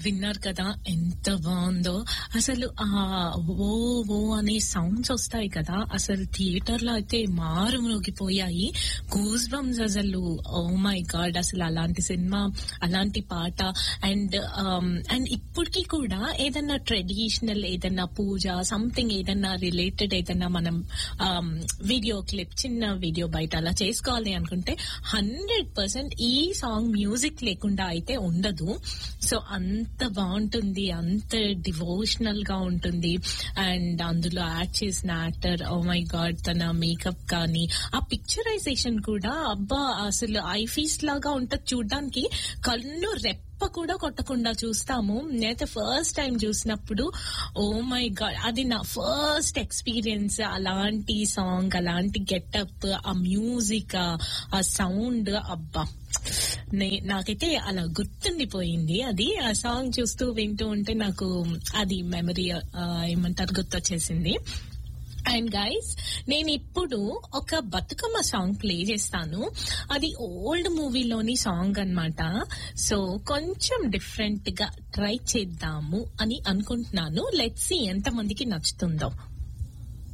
విన్నారు కదా ఎంత బాగుందో అసలు ఆ ఓ ఓ అనే సౌండ్స్ వస్తాయి కదా అసలు థియేటర్ లో అయితే మారుమోగిపోయాయి గూస్ బంప్స్ అసలు ఓ మై గాడ్ అసలు అలాంటి సినిమా అలాంటి పాట అండ్ అండ్ ఇప్పటికీ కూడా ఏదన్నా ట్రెడిషనల్ ఏదన్నా పూజ సంథింగ్ ఏదన్నా రిలేటెడ్ ఏదన్నా మనం వీడియో క్లిప్ చిన్న వీడియో బయట అలా చేసుకోవాలి అనుకుంటే హండ్రెడ్ పర్సెంట్ ఈ సాంగ్ మ్యూజిక్ లేకుండా అయితే ఉండదు సో అంత బాగుంటుంది అంత డివోషనల్ గా ఉంటుంది అండ్ అందులో యాడ్ చేసిన యాక్టర్ ఓ మై గాడ్ తన మేకప్ కానీ ఆ పిక్చరైజేషన్ కూడా అబ్బా అసలు ఐఫీస్ లాగా ఉంటది చూడడానికి కళ్ళు రెప్ప కూడా కొట్టకుండా చూస్తాము నేనైతే ఫస్ట్ టైం చూసినప్పుడు ఓ మై గాడ్ అది నా ఫస్ట్ ఎక్స్పీరియన్స్ అలాంటి సాంగ్ అలాంటి గెటప్ ఆ మ్యూజిక్ ఆ సౌండ్ అబ్బా నే- నాకైతే అలా గుర్తుండిపోయింది అది ఆ సాంగ్ చూస్తూ వింటూ ఉంటే నాకు అది మెమరీ ఏమంటారు గుర్తొచ్చేసింది అండ్ గైస్ నేను ఇప్పుడు ఒక బతుకమ్మ సాంగ్ ప్లే చేస్తాను అది ఓల్డ్ మూవీలోని సాంగ్ అన్నమాట సో కొంచెం డిఫరెంట్ గా ట్రై చేద్దాము అని అనుకుంటున్నాను లెట్స్ సి ఎంత మందికి నచ్చుతుందో